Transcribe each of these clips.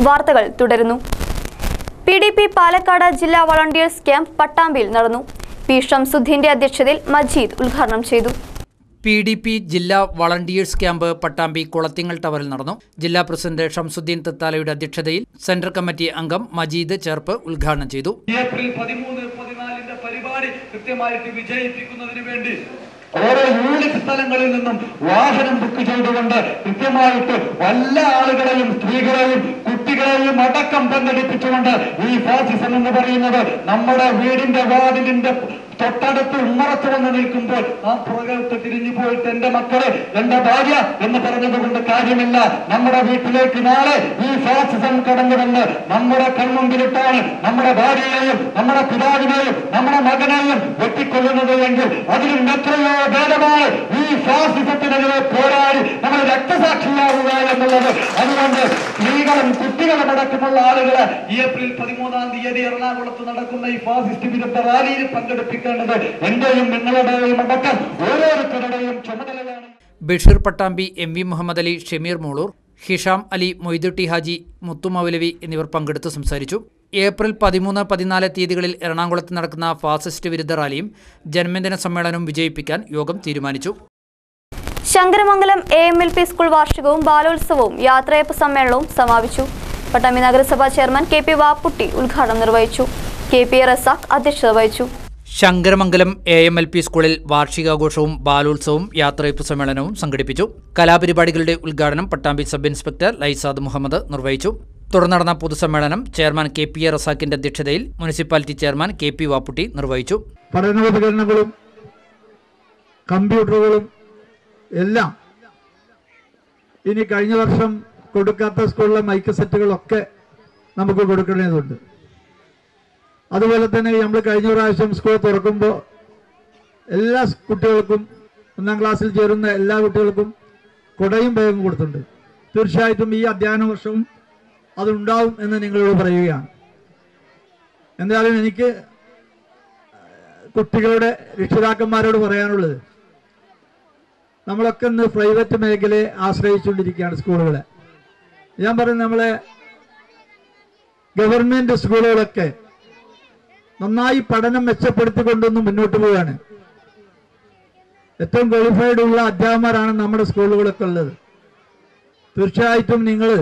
വാർത്തകൾ തുടരുന്നു P D P Palakkad ജില്ലാ വളണ്ടിയേഴ്സ് ക്യാമ്പ് പട്ടാമ്പിയിൽ നടന്നു പി ഷംസുദ്ദീന്റെ അധ്യക്ഷതയിൽ മജീദ് ഉദ്ഘാടനം ചെയ്തു പി ഡി പി ജില്ലാ വളണ്ടിയേഴ്സ് ക്യാമ്പ് പട്ടാമ്പി കുളത്തിങ്ങൽ ടവറിൽ നടന്നു ജില്ലാ പ്രസിഡന്റ് ഷംസുദ്ദീൻ തത്താലയുടെ അധ്യക്ഷതയിൽ സെൻട്രൽ കമ്മിറ്റി അംഗം മജീദ് ചേർപ്പ് ഉദ്ഘാടനം ചെയ്തു ഏപ്രിൽ പതിമൂന്ന് പതിനാലിന്റെ പരിപാടി കൃത്യമായിട്ട് വിജയിപ്പിക്കുന്നതിന് വേണ്ടി ഓരോ യൂണിറ്റ് സ്ഥലങ്ങളിൽ നിന്നും വാഹനം ബുക്ക് ചെയ്തുകൊണ്ട് കൃത്യമായിട്ട് എല്ലാ ആളുകളെയും സ്ത്രീകളെയും കുട്ടികളെയും അടക്കം പങ്കെടുപ്പിച്ചുകൊണ്ട് ഈ ഫാസിസം എന്ന് പറയുന്നത് നമ്മുടെ വീടിന്റെ വാതിലിന്റെ തൊട്ടടുത്ത് ഉമ്മറത്ത് വന്ന് നിൽക്കുമ്പോൾ ആ പുറകോട്ട് തിരിഞ്ഞു പോയിട്ട് എന്റെ മക്കള് എന്റെ ഭാര്യ എന്ന് പറഞ്ഞതുകൊണ്ട് കാര്യമില്ല നമ്മുടെ വീട്ടിലേക്ക് നാളെ ഈ ഫാസിസം കടന്നു വന്ന് നമ്മുടെ കൺമുമ്പിലിട്ടാണ് നമ്മുടെ ഭാര്യയെയും നമ്മുടെ പിതാവിനെയും നമ്മുടെ മകനെയും വെട്ടിക്കൊല്ലുന്നത് എങ്കിൽ അതിലും എത്രയോ ഭേദമാണ് ഈ ഫാസിസത്തിനെതിരെ പോരാടി നമ്മൾ രക്തസാക്ഷിയാവുക എന്നുള്ളത് അതുകൊണ്ട് സ്ത്രീകളും കുട്ടികളും അടക്കമുള്ള ആളുകളെ ഏപ്രിൽ പതിമൂന്നാം തീയതി എറണാകുളത്ത് നടക്കുന്ന ഈ ഫാസിസ്റ്റ് വിരുദ്ധ റാലിയിൽ പങ്കെടുപ്പിക്കേണ്ടത് എന്റെയും നിങ്ങളുടെയും അടക്കം ഓരോരുത്തരുടെയും ചുമതലയാണ് ബഷീർ പട്ടാമ്പി എം വി മുഹമ്മദ് അലി ഷമീർ മൂളൂർ ഹിഷാം അലി മൊയ്തുട്ടി ഹാജി മുത്തുമൗലവി എന്നിവർ പങ്കെടുത്ത് സംസാരിച്ചു ഏപ്രിൽ പതിമൂന്ന് പതിനാല് തീയതികളിൽ എറണാകുളത്ത് നടക്കുന്ന ഫാസിസ്റ്റ് വിരുദ്ധ റാലിയും ജന്മദിന സമ്മേളനവും വിജയിപ്പിക്കാൻ യോഗം തീരുമാനിച്ചു Sankaramangalam A M L P school വാർഷികവും ബാലോത്സവവും യാത്രയപ്പ് സമ്മേളനവും സമാപിച്ചു പട്ടാമ്പി നഗരസഭാ ചെയർമാൻ കെ പി വാപ്പുട്ടി ഉദ്ഘാടനം നിർവഹിച്ചു കെ പി റസാഖ് അധ്യക്ഷത വഹിച്ചു Sankaramangalam A M L P സ്കൂളിൽ വാർഷികാഘോഷവും ബാലോത്സവവും യാത്രയപ്പ് സമ്മേളനവും സംഘടിപ്പിച്ചു കലാപരിപാടികളുടെ ഉദ്ഘാടനം പട്ടാമ്പി സബ് ഇൻസ്പെക്ടർ ലൈസാദ് മുഹമ്മദ് നിർവഹിച്ചു തുടർന്ന് നടന്ന പൊതുസമ്മേളനം ചെയർമാൻ കെ പി എ റസാഖിന്റെ അധ്യക്ഷതയിൽ municipality chairman K P Vapputty നിർവഹിച്ചു പഠനോപകരണങ്ങളും കമ്പ്യൂട്ടറുകളും എല്ലാം ഇനി കഴിഞ്ഞ വർഷം കൊടുക്കാത്ത സ്കൂളിലെ മൈക്ക് സെറ്റുകളൊക്കെ നമുക്ക് കൊടുക്കേണ്ടതുണ്ട് അതുപോലെ തന്നെ നമ്മൾ കഴിഞ്ഞ പ്രാവശ്യം സ്കൂൾ തുറക്കുമ്പോൾ എല്ലാ സ് കുട്ടികൾക്കും ഒന്നാം ക്ലാസ്സിൽ ചേരുന്ന എല്ലാ കുട്ടികൾക്കും കുടയും ബാഗും കൊടുത്തിട്ടുണ്ട് തീർച്ചയായിട്ടും ഈ അധ്യയന വർഷവും അതുണ്ടാവും എന്ന് നിങ്ങളോട് പറയുകയാണ് എന്തായാലും എനിക്ക് കുട്ടികളുടെ രക്ഷിതാക്കന്മാരോട് പറയാനുള്ളത് നമ്മളൊക്കെ ഇന്ന് പ്രൈവറ്റ് മേഖലയെ ആശ്രയിച്ചുകൊണ്ടിരിക്കുകയാണ് സ്കൂളുകളെ ഞാൻ പറയുന്നത് നമ്മളെ ഗവൺമെന്റ് സ്കൂളുകളൊക്കെ നന്നായി പഠനം മെച്ചപ്പെടുത്തിക്കൊണ്ടൊന്ന് മുന്നോട്ട് പോവുകയാണ് ഏറ്റവും ക്വാളിഫൈഡ് ഉള്ള അധ്യാപകന്മാരാണ് നമ്മുടെ സ്കൂളുകളൊക്കെ ഉള്ളത് തീർച്ചയായിട്ടും നിങ്ങൾ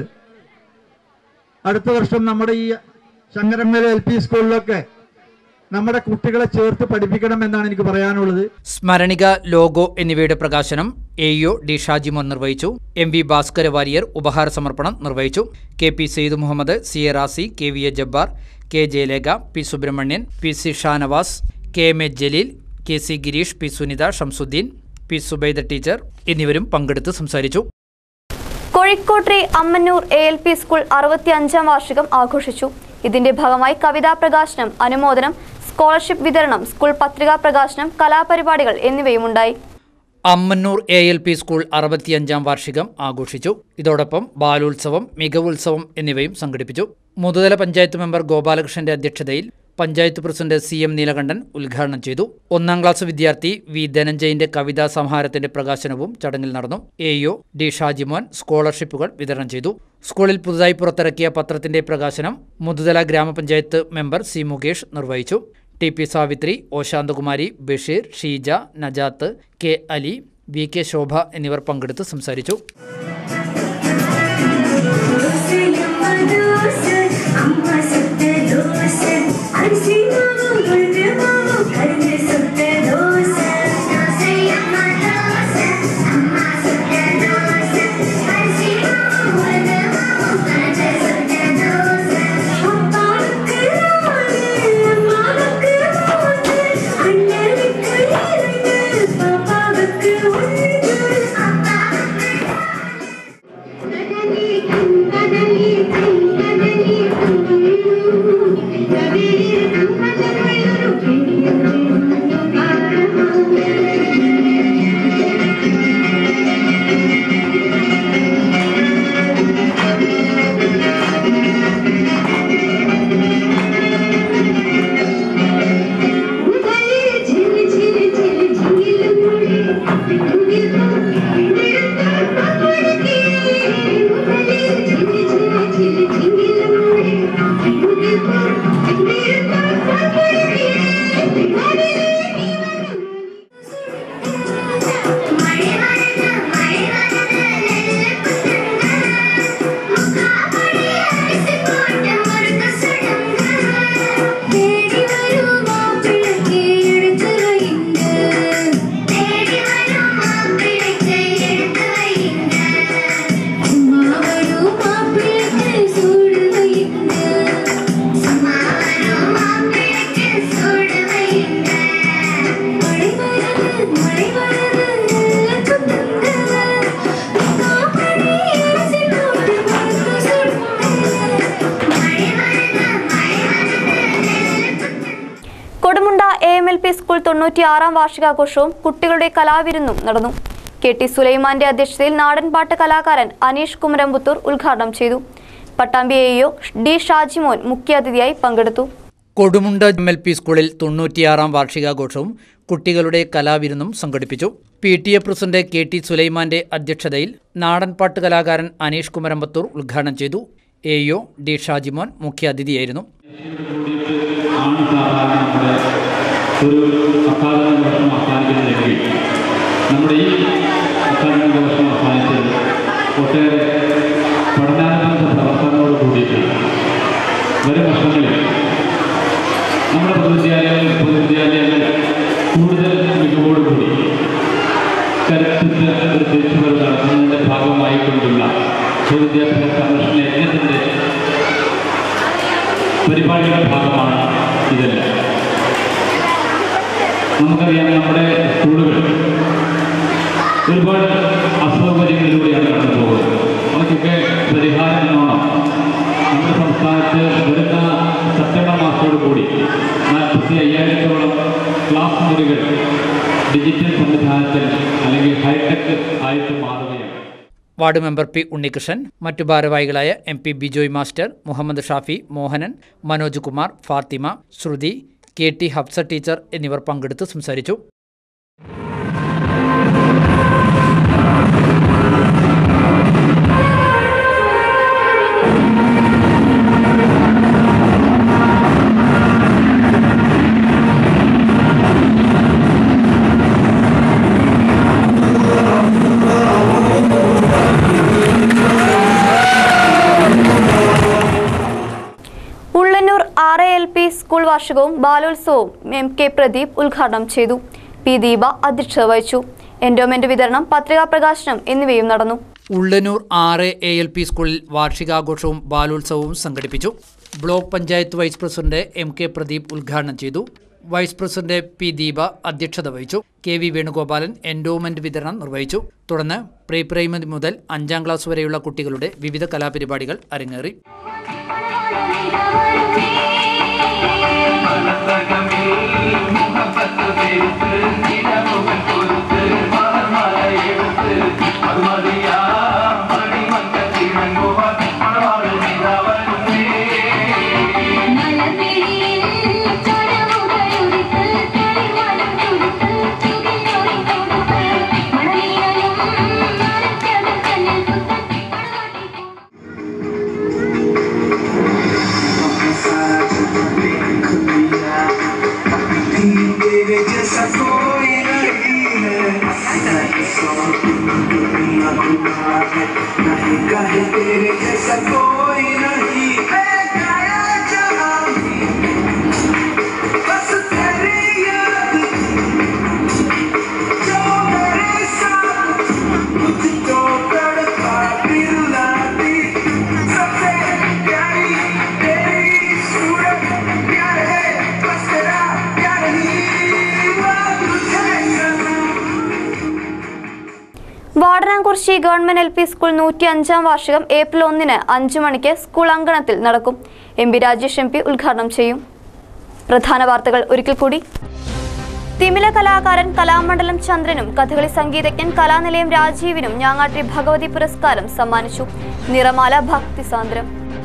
അടുത്ത വർഷം നമ്മുടെ ഈ ശങ്കരമേല എൽ പി സ്കൂളിലൊക്കെ നമ്മുടെ കുട്ടികളെ ചേർത്ത് പഠിപ്പിക്കണം എന്നാണ് എനിക്ക് പറയാനുള്ളത് സ്മരണിക ലോഗോ എന്നിവയുടെ പ്രകാശനം എ ഇഒ ഡി ഷാജിമോൻ നിർവഹിച്ചു എം വി ഭാസ്കര വാരിയർ ഉപഹാര സമർപ്പണം നിർവഹിച്ചു K P Sayed Muhammad C A Razi K V A Jabbar K Jayalekha P Subrahmanian P C Shanavas K M A Jaleel K C Gireesh P Sunitha Shamsuddin P Subaida teacher എന്നിവരും പങ്കെടുത്ത് സംസാരിച്ചു കോഴിക്കോട്ടെ Ammannur A L P school അറുപത്തി അഞ്ചാം വാർഷികം ആഘോഷിച്ചു ഇതിന്റെ ഭാഗമായി കവിതാ പ്രകാശനം അനുമോദനം സ്കോളർഷിപ്പ് വിതരണം സ്കൂൾ പത്രികാ പ്രകാശനം കലാപരിപാടികൾ എന്നിവയുമുണ്ടായി Ammannur A L P school അറുപത്തിയഞ്ചാം വാർഷികം ആഘോഷിച്ചു ഇതോടൊപ്പം ബാലോത്സവം മികവുത്സവം എന്നിവയും സംഘടിപ്പിച്ചു മുതുതല പഞ്ചായത്ത് മെമ്പർ ഗോപാലകൃഷ്ണന്റെ അധ്യക്ഷതയിൽ panchayat president C M Neelakantan ഉദ്ഘാടനം ചെയ്തു ഒന്നാം ക്ലാസ് വിദ്യാർത്ഥി വി ധനഞ്ജയന്റെ കവിതാ സംഹാരത്തിന്റെ പ്രകാശനവും ചടങ്ങിൽ നടന്നു എ ഒ ഡി ഷാജിമോൻ സ്കോളർഷിപ്പുകൾ വിതരണം ചെയ്തു സ്കൂളിൽ പുതുതായി പുറത്തിറക്കിയ പത്രത്തിന്റെ പ്രകാശനം മുതുതല ഗ്രാമപഞ്ചായത്ത് മെമ്പർ സി മുകേഷ് നിർവഹിച്ചു T P Savithri O Santhakumari Basheer Sheeja Najath K Ali V K Shobha എന്നിവർ പങ്കെടുത്ത് സംസാരിച്ചു Thank you. തൊണ്ണൂറ്റിയാറാം വാർഷികാഘോഷവും കുട്ടികളുടെ കലാവിരുന്നും നടന്നു കെ ടി സുലൈമാന്റെ അധ്യക്ഷതയിൽ നാടൻപാട്ട് കലാകാരൻ അനീഷ് കുമരമ്പുത്തൂർ ഉദ്ഘാടനം ചെയ്തു പട്ടാമ്പി എ ഡി ഷാജിമോൻ മുഖ്യാതിഥിയായി പങ്കെടുത്തു കൊടുമുണ്ട എം എൽ പി സ്കൂളിൽ തൊണ്ണൂറ്റിയാറാം വാർഷികാഘോഷവും കുട്ടികളുടെ കലാവിരുന്നും സംഘടിപ്പിച്ചു P T A president K T സുലൈമാന്റെ അധ്യക്ഷതയിൽ നാടൻപാട്ട് കലാകാരൻ അനീഷ് കുമരമ്പത്തൂർ ഉദ്ഘാടനം ചെയ്തു എ ഒ ഡി ഷാജിമോൻ മുഖ്യാതിഥിയായിരുന്നു ആണ് സാധാരണ നമ്മുടെ ഒരു അക്കാദമിക വർഷം അവസാനിക്കുന്നതെങ്കിൽ നമ്മുടെ ഈ അക്കാദമിക വർഷം അവസാനിച്ചത് ഒട്ടേറെ പഠനാനുബന്ധ പ്രവർത്തനങ്ങളോട് കൂടിയിട്ട് വരും വർഷങ്ങളിൽ നമ്മുടെ പൊതുവിദ്യാലയങ്ങൾ പൊതുവിദ്യാലയങ്ങൾ കൂടുതൽ മികവോടുകൂടി കരുത്തുറ്റ ഒരു തിരിച്ചുവരവ് നടത്തുന്നതിൻ്റെ ഭാഗമായിക്കൊണ്ടുള്ള പൊതുവിദ്യാഭ്യാസ സംരക്ഷണ യജ്ഞത്തിൻ്റെ പരിപാടിയുടെ ഭാഗമാണ് ഇതെല്ലാം നമുക്കറിയാം നമ്മുടെ സ്കൂളുകൾ ഒരുപാട് അസൗകര്യങ്ങളിലൂടെയാണ് കടന്നു പോകുന്നത് അവർക്കൊക്കെ പരിഹാരം എന്നോണം നമ്മുടെ സംസ്ഥാനത്ത് വരുന്ന സെപ്റ്റംബർ മാസത്തോടു കൂടി നാൽപ്പത്തി അയ്യായിരത്തോളം ക്ലാസ് മുറികൾ ഡിജിറ്റൽ സംവിധാനത്തിൽ അല്ലെങ്കിൽ ഹൈടെക് ആയിട്ട് മാറുകയാണ് വാർഡ് മെമ്പർ പി ഉണ്ണികൃഷ്ണൻ മറ്റു ഭാരവാഹികളായ M P Bijoy master Muhammad Shafi Mohanan Manoj Kumar Fathima Shruthi K T Hafsa teacher എന്നിവർ പങ്കെടുത്ത് സംസാരിച്ചു Ullannoor R L P school വാർഷികവും ബാലോത്സവവും എം കെ പ്രദീപ് ഉദ്ഘാടനം ചെയ്തു പി ദീപ അധ്യക്ഷത വഹിച്ചു എൻഡോമെന്റ് വിതരണം പത്രികാ പ്രകാശനം എന്നിവയും നടന്നു ഉള്ളനൂർ ആറ് എ എൽ പി സ്കൂളിൽ വാർഷികാഘോഷവും ബാലോത്സവവും സംഘടിപ്പിച്ചു block panchayat vice president M K Pradeep ഉദ്ഘാടനം ചെയ്തു വൈസ് പ്രസിഡന്റ് പി ദീപ അധ്യക്ഷത വഹിച്ചു കെ വി വേണുഗോപാലൻ എൻഡോമെന്റ് വിതരണം നിർവഹിച്ചു തുടർന്ന് പ്രീ പ്രൈമറി മുതൽ അഞ്ചാം ക്ലാസ് വരെയുള്ള കുട്ടികളുടെ വിവിധ കലാപരിപാടികൾ അരങ്ങേറി മലമിഴിയിൽ ചരമുകളുടുത്ത് കരിമണം ചുടുത്ത് ചുകിലൊളി കൊടുത്ത് മണലിയലും നനച്ചത് കണ്ണിൽ കുത്തൻ പടവാട്ടി तेरे जैसा कोई नहीं है नहीं सौ दुनिया दुनिया है नहीं कहे तेरे जैसा कोई नहीं है गाया जहाँ भी बस तेरी याद जो मेरे साथ मुझको तड़पा दिलाती सबसे प्यारी तेरी सूरत प्यार है बस तेरा प्यार ही वो तुझे सनम Vadanamkurissi government L P school നൂറ്റി അഞ്ചാം വാർഷികം ഏപ്രിൽ ഒന്നിന് അഞ്ചു മണിക്ക് സ്കൂൾ അങ്കണത്തിൽ നടക്കും M P Rajesh M P ഉദ്ഘാടനം ചെയ്യും പ്രധാന വാർത്തകൾ ഒരിക്കൽ കൂടി തിമില കലാകാരൻ കലാമണ്ഡലം ചന്ദ്രനും കഥകളി സംഗീതജ്ഞൻ കലാനിലയം രാജീവിനും ഞാങ്ങാട്ടി ഭഗവതി പുരസ്കാരം സമ്മാനിച്ചു നിറമാല ഭക്തിസാന്ദ്രം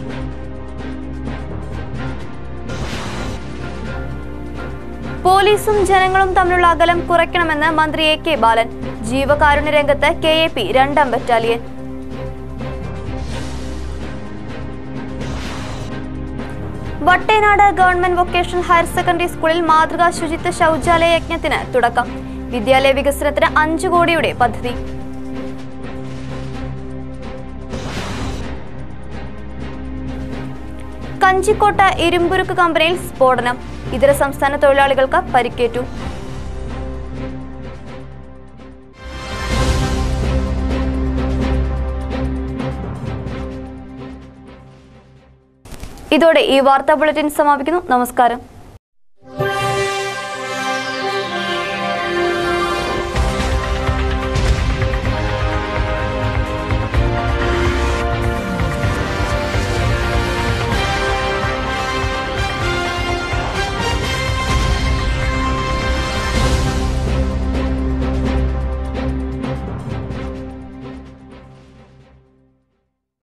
പോലീസും ജനങ്ങളും തമ്മിലുള്ള അകലം കുറയ്ക്കണമെന്ന് മന്ത്രി എ കെ ബാലൻ ജീവകാരുണ്യ രംഗത്ത് കെ എ പി രണ്ടാം battalion Vattenad government vocational higher secondary സ്കൂളിൽ മാതൃകാ ശുചിത്വ ശൗചാലയ യജ്ഞത്തിന് തുടക്കം വിദ്യാലയ വികസനത്തിന് അഞ്ചു കോടിയുടെ പദ്ധതി കഞ്ചിക്കോട്ട ഇരുമ്പുരുക്ക് കമ്പനിയിൽ സ്ഫോടനം ഇതര സംസ്ഥാന തൊഴിലാളികൾക്ക് പരിക്കേറ്റു ഇതോടെ ഈ വാർത്താ ബുള്ളറ്റിൻ സമാപിക്കുന്നു നമസ്കാരം